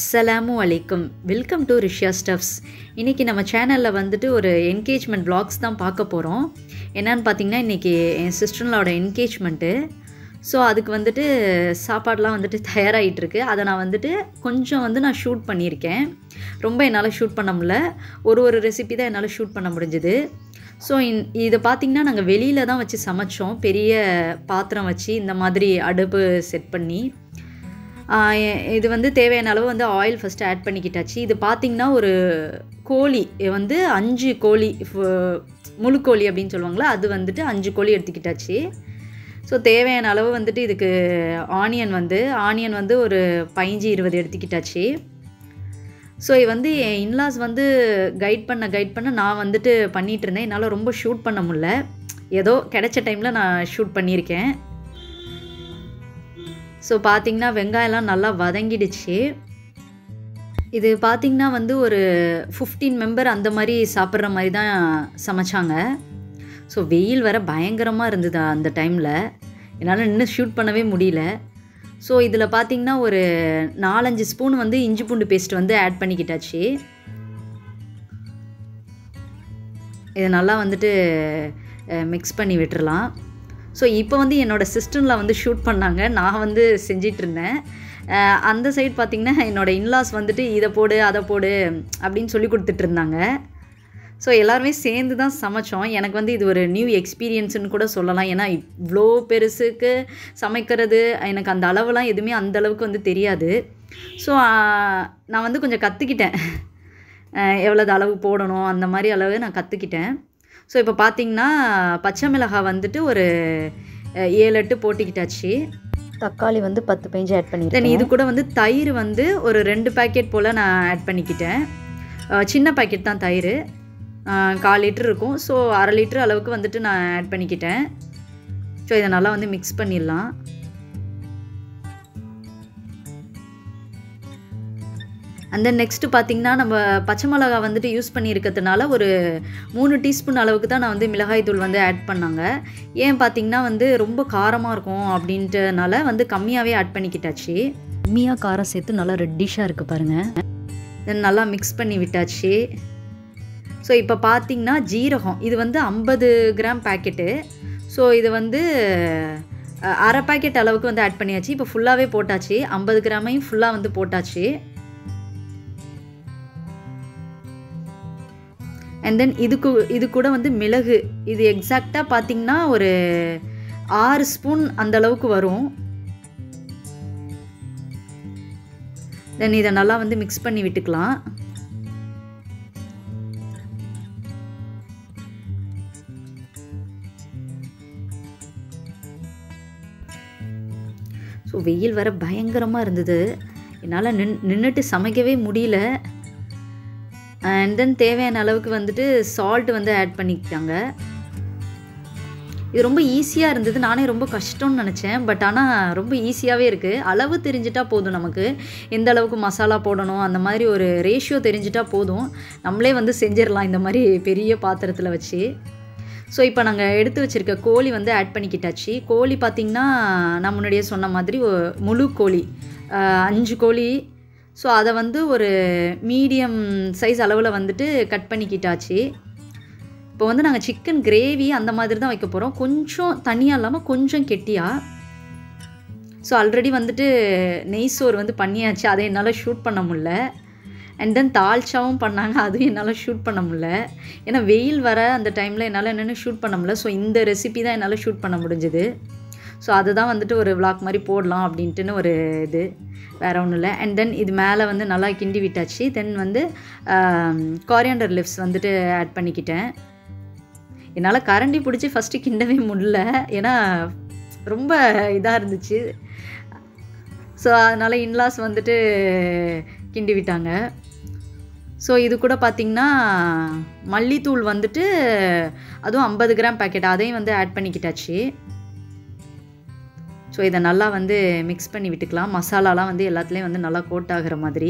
அஸ்ஸலாமு அலைக்கும் welcome to ரிஷ்யா stubs இன்றைக்கி நம்ம சேனலில் வந்துட்டு ஒரு என்கேஜ்மெண்ட் vlogs தான் பார்க்க போகிறோம் என்னன்னு பார்த்தீங்கன்னா இன்றைக்கி என் சிஸ்டர்லோட என்கேஜ்மெண்ட்டு ஸோ அதுக்கு வந்துட்டு சாப்பாடெலாம் வந்துட்டு தயாராகிட்டு இருக்கு அதை நான் வந்துட்டு கொஞ்சம் வந்து நான் ஷூட் பண்ணியிருக்கேன் ரொம்ப என்னால் ஷூட் பண்ண முடியல ஒரு ஒரு ரெசிபி தான் என்னால் ஷூட் பண்ண முடிஞ்சுது ஸோ இன் இதை பார்த்திங்கன்னா நாங்கள் வெளியில் தான் வச்சு சமைச்சோம் பெரிய பாத்திரம் வச்சு இந்த மாதிரி அடுப்பு செட் பண்ணி ஆஹ் எ- இது வந்து தேவையான அளவு வந்து ஆயில் ஃபஸ்ட்டு ஆட் பண்ணிக்கிட்டாச்சு இது பார்த்திங்கன்னா ஒரு கோழி இது வந்து அஞ்சு கோழி ஃபு- முழு கோழி அப்படின்னு சொல்லுவாங்களா அது வந்துட்டு அஞ்சு கோழி எடுத்துக்கிட்டாச்சு ஸோ தேவையான அளவு வந்துட்டு இதுக்கு ஆனியன் வந்து ஆனியன் வந்து ஒரு பதிஞ்சு இருபது எடுத்துக்கிட்டாச்சு ஸோ இது வந்து என் இன்லாஸ் வந்து கைட் பண்ண கைட் பண்ண நான் வந்துட்டு பண்ணிகிட்டு இருந்தேன் என்னால் ரொம்ப ஷூட் பண்ண முடியல ஏதோ கிடைச்ச டைமில் நான் ஷூட் பண்ணியிருக்கேன் ஸோ பார்த்தீங்கன்னா வெங்காயம்லாம் நல்லா வதங்கிடுச்சு இது பார்த்தீங்கன்னா வந்து ஒரு ஃபிஃப்டீன் மெம்பர் அந்த மாதிரி சாப்பிட்ற மாதிரி தான் சமைச்சாங்க ஸோ வெயில் வர பயங்கரமாக இருந்தது அந்த டைமில் என்னால் இன்னும் ஷூட் பண்ணவே முடியல ஸோ இதில் பார்த்தீங்கன்னா ஒரு நாலஞ்சு ஸ்பூன் வந்து இஞ்சி பூண்டு பேஸ்ட் வந்து ஆட் பண்ணிக்கிட்டாச்சு இதை நல்லா வந்துட்டு மிக்ஸ் பண்ணி விட்டுறலாம் ஸோ இப்போ வந்து என்னோடய சிஸ்டமில் வந்து ஷூட் பண்ணாங்க நான் வந்து செஞ்சிட்டு இருந்தேன் அஹ் அந்த சைடு பார்த்திங்கன்னா என்னோடய இன்லாஸ் வந்துட்டு இதை போடு அதை போடு அப்படின்னு சொல்லி கொடுத்துட்டு இருந்தாங்க ஸோ எல்லாருமே சேர்ந்து தான் சமைச்சோம் எனக்கு வந்து இது ஒரு நியூ எக்ஸ்பீரியன்ஸ்னு கூட சொல்லலாம் ஏன்னா இவ்வளோ பெருசுக்கு சமைக்கிறது எனக்கு அந்த அளவுலாம் எதுவுமே அந்த அளவுக்கு வந்து தெரியாது ஸோ நான் வந்து கொஞ்சம் கற்றுக்கிட்டேன் எவ்வளோது அளவு போடணும் அந்த மாதிரி அளவு நான் கற்றுக்கிட்டேன் ஸோ இப்போ பார்த்தீங்கன்னா பச்சை மிளகாய் வந்துட்டு ஒரு அஹ், ஏழு எட்டு போட்டிக்கிட்டாச்சு தக்காளி வந்து பத்து பேஞ்சு ஆட் தென் பண்ணியிருக்கேன் இது கூட வந்து தயிர் வந்து ஒரு ரெண்டு பேக்கெட் போல் நான் ஆட் பண்ணிக்கிட்டேன் அஹ் சின்ன பேக்கெட் தான் தயிர் அஹ் கால் லிட்டர் இருக்கும் ஸோ அரை லிட்டர் அளவுக்கு வந்துட்டு நான் ஆட் பண்ணிக்கிட்டேன் ஸோ இதை நல்லா வந்து மிக்ஸ் பண்ணிடலாம் அந்த நெக்ஸ்ட்டு பார்த்தீங்கன்னா நம்ம பச்சை மிளகா வந்துட்டு யூஸ் பண்ணியிருக்கிறதுனால ஒரு மூணு டீஸ்பூன் அளவுக்கு தான் நான் வந்து மிளகாய் தூள் வந்து ஆட் பண்ணாங்க ஏன் பார்த்தீங்கன்னா வந்து ரொம்ப காரமாக இருக்கும் அப்படின்றனால வந்து கம்மியாகவே ஆட் பண்ணிக்கிட்டாச்சு கம்மியாக காரம் சேர்த்து நல்லா ரெட்டிஷாக இருக்குது பாருங்கள் தென் நல்லா மிக்ஸ் பண்ணி விட்டாச்சு ஸோ இப்போ பார்த்தீங்கன்னா ஜீரகம் இது வந்து ஐம்பது கிராம் பேக்கெட்டு ஸோ இது வந்து அஹ், அரை பேக்கெட் அளவுக்கு வந்து ஆட் பண்ணியாச்சு இப்போ ஃபுல்லாகவே போட்டாச்சு ஐம்பது கிராமையும் ஃபுல்லாக வந்து போட்டாச்சு அண்ட் தென் இதுக்கு இது கூட வந்து மிளகு இது எக்ஸாக்டாக பார்த்தீங்கன்னா ஒரு ஆறு ஸ்பூன் அந்த அளவுக்கு வரும் தென் இதை நல்லா வந்து மிக்ஸ் பண்ணி விட்டுக்கலாம் ஸோ வெயில் வர பயங்கரமாக இருந்தது என்னால் நின் நின்றுட்டு சமைக்கவே முடியல அண்ட் தென் தேவையான அளவுக்கு வந்துட்டு சால்ட் வந்து ஆட் பண்ணிக்கிட்டாங்க இது ரொம்ப ஈஸியாக இருந்தது நானே ரொம்ப கஷ்டம்னு நினச்சேன் பட் ஆனால் ரொம்ப ஈஸியாகவே இருக்குது அளவு தெரிஞ்சிட்டா போதும் நமக்கு எந்த அளவுக்கு மசாலா போடணும் அந்த மாதிரி ஒரு ரேஷியோ தெரிஞ்சிட்டா போதும் நம்மளே வந்து செஞ்சிடலாம் இந்த மாதிரி பெரிய பாத்திரத்தில் வச்சு ஸோ இப்போ நாங்கள் எடுத்து வச்சுருக்க கோழி வந்து ஆட் பண்ணிக்கிட்டாச்சு கோழி பார்த்திங்கன்னா நான் முன்னாடியே சொன்ன மாதிரி ஒ- முழு கோழி ஆஹ், அஞ்சு கோழி ஸோ அதை வந்து ஒரு மீடியம் சைஸ் அளவில் வந்துட்டு கட் பண்ணிக்கிட்டாச்சு இப்போ வந்து நாங்கள் சிக்கன் கிரேவி அந்த மாதிரி தான் வைக்க போகிறோம் கொஞ்சம் தனியாக இல்லாமல் கொஞ்சம் கெட்டியாக ஸோ ஆல்ரெடி வந்துட்டு நெய் சோறு வந்து பண்ணியாச்சு அதை என்னால் ஷூட் பண்ண முடில அண்ட் தென் தால்ச்சாவும் பண்ணாங்க அதுவும் என்னால் ஷூட் பண்ண முடில ஏன்னா வெயில் வர அந்த டைமில் என்னால் என்னென்னு ஷூட் பண்ண முடியல ஸோ இந்த ரெசிபி தான் என்னால் ஷூட் பண்ண முடிஞ்சுது ஸோ அதுதான் வந்துட்டு ஒரு vlog மாதிரி போடலாம் அப்படின்ட்டுன்னு ஒரு இது வேறு ஒன்றும் இல்லை அண்ட் தென் இது மேலே வந்து நல்லா கிண்டி விட்டாச்சு தென் வந்து காரியாண்டர் லிப்ஸ் வந்துட்டு ஆட் பண்ணிக்கிட்டேன் என்னால் கரண்டி பிடிச்சி ஃபஸ்ட்டு கிண்டவே முடியல ஏன்னா ரொம்ப இதாக இருந்துச்சு ஸோ அதனால் இன்லாஸ் வந்துட்டு கிண்டி விட்டாங்க ஸோ இது கூட பார்த்திங்கன்னா மல்லித்தூள் வந்துட்டு அதுவும் ஐம்பது கிராம் பேக்கெட் அதையும் வந்து ஆட் பண்ணிக்கிட்டாச்சு ஸோ இதை நல்லா வந்து மிக்ஸ் பண்ணி விட்டுக்கலாம் மசாலாலாம் வந்து எல்லாத்துலேயும் வந்து நல்லா கோட் ஆகுற மாதிரி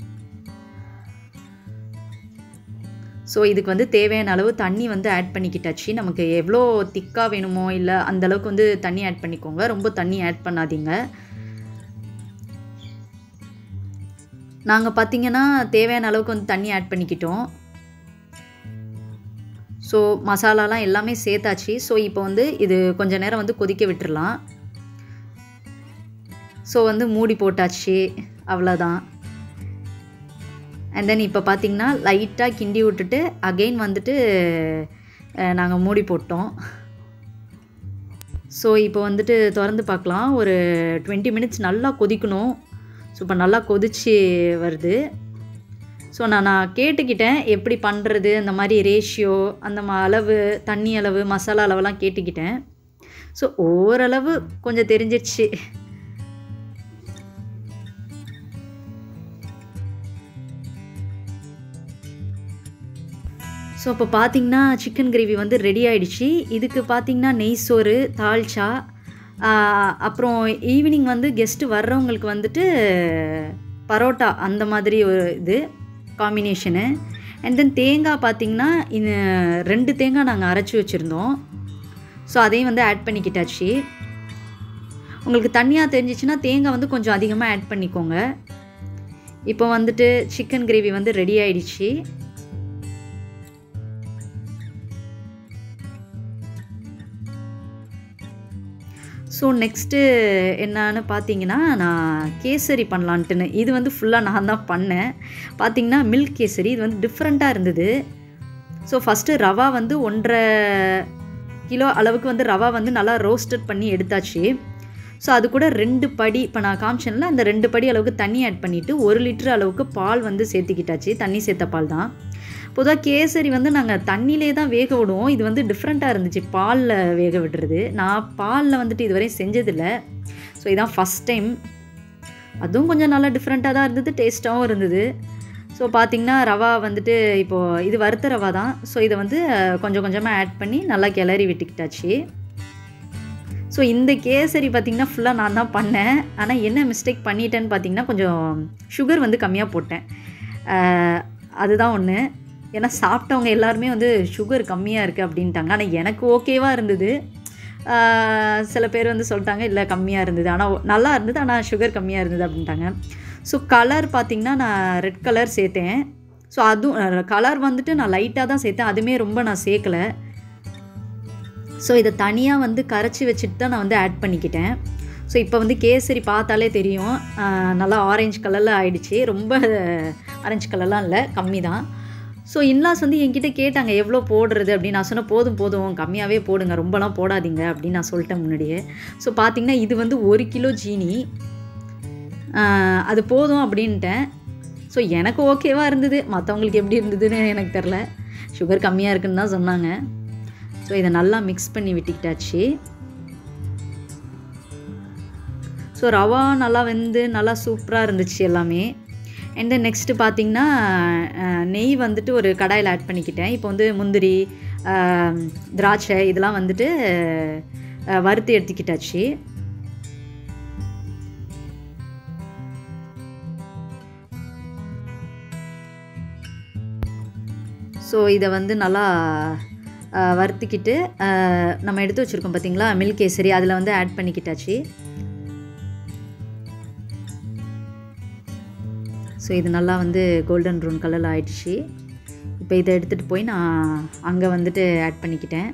ஸோ இதுக்கு வந்து தேவையான அளவு தண்ணி வந்து ஆட் பண்ணிக்கிட்டாச்சு நமக்கு எவ்வளோ திக்காக வேணுமோ இல்லை அந்த அளவுக்கு வந்து தண்ணி ஆட் பண்ணிக்கோங்க ரொம்ப தண்ணி ஆட் பண்ணாதீங்க நாங்கள் பார்த்தீங்கன்னா தேவையான அளவுக்கு வந்து தண்ணி ஆட் பண்ணிக்கிட்டோம் ஸோ மசாலாலாம் எல்லாமே சேர்த்தாச்சு ஸோ இப்போ வந்து இது கொஞ்ச நேரம் வந்து கொதிக்க விட்டுறலாம் ஸோ வந்து மூடி போட்டாச்சு அவ்வளோதான் அண்ட் தென் இப்போ பார்த்தீங்கன்னா லைட்டாக கிண்டி விட்டுட்டு அகெயின் வந்துட்டு நாங்கள் மூடி போட்டோம் ஸோ இப்போ வந்துட்டு திறந்து பார்க்கலாம் ஒரு டுவெண்ட்டி மினிட்ஸ் நல்லா கொதிக்கணும் ஸோ இப்போ நல்லா கொதிச்சு வருது ஸோ நான் நான் கேட்டுக்கிட்டேன் எப்படி பண்ணுறது அந்த மாதிரி ரேஷியோ அந்த மா அளவு தண்ணி அளவு மசாலா அளவெல்லாம் கேட்டுக்கிட்டேன் ஸோ ஓரளவு கொஞ்சம் தெரிஞ்சிடுச்சு ஸோ இப்போ பார்த்தீங்கன்னா சிக்கன் கிரேவி வந்து ரெடி ஆயிடுச்சு இதுக்கு பார்த்தீங்கன்னா நெய் சோறு தால்ச்சா அப்புறம் ஈவினிங் வந்து கெஸ்ட்டு வர்றவங்களுக்கு வந்துட்டு பரோட்டா அந்த மாதிரி ஒரு இது காம்பினேஷனு அண்ட் தென் தேங்காய் பார்த்தீங்கன்னா இது ரெண்டு தேங்காய் நாங்கள் அரைச்சி வச்சுருந்தோம் ஸோ அதையும் வந்து ஆட் பண்ணிக்கிட்டாச்சு உங்களுக்கு தனியாக தெரிஞ்சிச்சுன்னா தேங்காய் வந்து கொஞ்சம் அதிகமாக ஆட் பண்ணிக்கோங்க இப்போ வந்துட்டு சிக்கன் கிரேவி வந்து ரெடி ஆயிடுச்சு ஸோ நெக்ஸ்ட்டு என்னன்னு பார்த்தீங்கன்னா நான் கேசரி பண்ணலான்ட்டுன்னு இது வந்து ஃபுல்லாக நான் தான் பண்ணேன் பார்த்தீங்கன்னா மில்க் கேசரி இது வந்து டிஃப்ரெண்ட்டாக இருந்தது ஸோ ஃபஸ்ட்டு ரவா வந்து ஒன்றரை கிலோ அளவுக்கு வந்து ரவா வந்து நல்லா ரோஸ்டட் பண்ணி எடுத்தாச்சு ஸோ அது கூட ரெண்டு படி இப்போ நான் காமிச்சேன்ல அந்த ரெண்டு படி அளவுக்கு தண்ணி ஆட் பண்ணிவிட்டு ஒரு லிட்டர் அளவுக்கு பால் வந்து சேர்த்துக்கிட்டாச்சு தண்ணி சேர்த்த பால் தான் பொதுவாக கேசரி வந்து நாங்கள் தண்ணியிலே தான் வேக விடுவோம் இது வந்து டிஃப்ரெண்ட்டாக இருந்துச்சு பாலில் வேக விடுறது நான் பாலில் வந்துட்டு இதுவரை செஞ்சதில்லை ஸோ இதான் ஃபஸ்ட் டைம் அதுவும் கொஞ்சம் நல்லா டிஃப்ரெண்ட்டாக தான் இருந்தது டேஸ்ட்டாகவும் இருந்தது ஸோ பார்த்திங்கன்னா ரவா வந்துட்டு இப்போது இது வறுத்த ரவா தான் ஸோ இதை வந்து கொஞ்சம் கொஞ்சமாக ஆட் பண்ணி நல்லா கிளறி விட்டுக்கிட்டாச்சு ஸோ இந்த கேசரி பார்த்திங்கன்னா ஃபுல்லாக நான் தான் பண்ணேன் ஆனால் என்ன மிஸ்டேக் பண்ணிட்டேன்னு பார்த்தீங்கன்னா கொஞ்சம் சுகர் வந்து கம்மியாக போட்டேன் அதுதான் ஒன்று ஏன்னா சாப்பிட்டவங்க எல்லாருமே வந்து சுகர் கம்மியாக இருக்குது அப்படின்ட்டாங்க ஆனால் எனக்கு ஓகேவாக இருந்தது சில பேர் வந்து சொல்லிட்டாங்க இல்லை கம்மியாக இருந்தது ஆனால் நல்லா இருந்தது ஆனால் சுகர் கம்மியாக இருந்தது அப்படின்ட்டாங்க ஸோ கலர் பார்த்திங்கன்னா நான் ரெட் கலர் சேர்த்தேன் ஸோ அதுவும் கலர் வந்துட்டு நான் லைட்டாக தான் சேர்த்தேன் அதுவுமே ரொம்ப நான் சேர்க்கலை ஸோ இதை தனியாக வந்து கரைச்சி வச்சுட்டு தான் நான் வந்து ஆட் பண்ணிக்கிட்டேன் ஸோ இப்போ வந்து கேசரி பார்த்தாலே தெரியும் நல்லா ஆரஞ்சு கலரில் ஆயிடுச்சு ரொம்ப ஆரஞ்சு கலர்லாம் இல்லை கம்மி தான் ஸோ இன்லாஸ் வந்து என்கிட்ட கேட்டாங்க எவ்வளோ போடுறது அப்படின்னு நான் சொன்னேன் போதும் போதும் கம்மியாகவே போடுங்க ரொம்பலாம் போடாதீங்க அப்படின்னு நான் சொல்லிட்டேன் முன்னாடியே ஸோ பார்த்திங்கன்னா இது வந்து ஒரு கிலோ ஜீனி அது போதும் அப்படின்ட்டேன் ஸோ எனக்கு ஓகேவாக இருந்தது மற்றவங்களுக்கு எப்படி இருந்ததுன்னு எனக்கு தெரில சுகர் கம்மியாக இருக்குன்னு தான் சொன்னாங்க ஸோ இதை நல்லா மிக்ஸ் பண்ணி விட்டுக்கிட்டாச்சு ஸோ ரவா நல்லா வெந்து நல்லா சூப்பராக இருந்துச்சு எல்லாமே அண்ட் தென் நெக்ஸ்ட்டு பார்த்திங்கன்னா நெய் வந்துட்டு ஒரு கடாயில் ஆட் பண்ணிக்கிட்டேன் இப்போ வந்து முந்திரி திராட்சை இதெல்லாம் வந்துட்டு வறுத்து எடுத்துக்கிட்டாச்சு ஸோ இதை வந்து நல்லா வறுத்துக்கிட்டு நம்ம எடுத்து வச்சுருக்கோம் பார்த்திங்களா மில்க் கேசரி அதில் வந்து ஆட் பண்ணிக்கிட்டாச்சு ஸோ இது நல்லா வந்து கோல்டன் ப்ரௌன் கலரில் ஆயிடுச்சு இப்போ இதை எடுத்துகிட்டு போய் நான் அங்கே வந்துட்டு ஆட் பண்ணிக்கிட்டேன்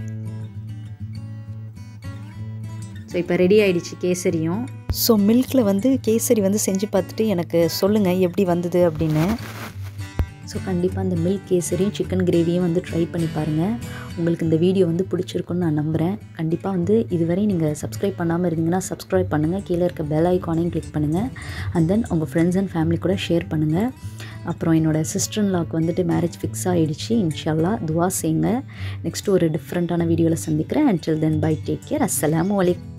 ஸோ இப்போ ரெடி ஆயிடுச்சு கேசரியும் ஸோ மில்கில் வந்து கேசரி வந்து செஞ்சு பார்த்துட்டு எனக்கு சொல்லுங்கள் எப்படி வந்தது அப்படின்னு ஸோ கண்டிப்பாக அந்த மில்க் கேசரியும் சிக்கன் கிரேவியும் வந்து ட்ரை பண்ணி பாருங்கள் உங்களுக்கு இந்த வீடியோ வந்து பிடிச்சிருக்குன்னு நான் நம்புகிறேன் கண்டிப்பாக வந்து இதுவரை நீங்கள் சப்ஸ்கிரைப் பண்ணாமல் இருந்தீங்கன்னா சப்ஸ்கிரைப் பண்ணுங்கள் கீழே இருக்க பெல் ஐக்கானையும் கிளிக் பண்ணுங்கள் அண்ட் தென் உங்கள் ஃப்ரெண்ட்ஸ் அண்ட் ஃபேமிலி கூட ஷேர் பண்ணுங்கள் அப்புறம் என்னோடய சிஸ்டர் லாக் வந்துட்டு மேரேஜ் ஃபிக்ஸ் ஆகிடுச்சு இன்ஷால்லா துவா செய்யுங்க நெக்ஸ்ட்டு ஒரு டிஃப்ரெண்ட்டான வீடியோவில் சந்திக்கிறேன் until then bye take care அஸ்ஸலாமு அலைக்கும்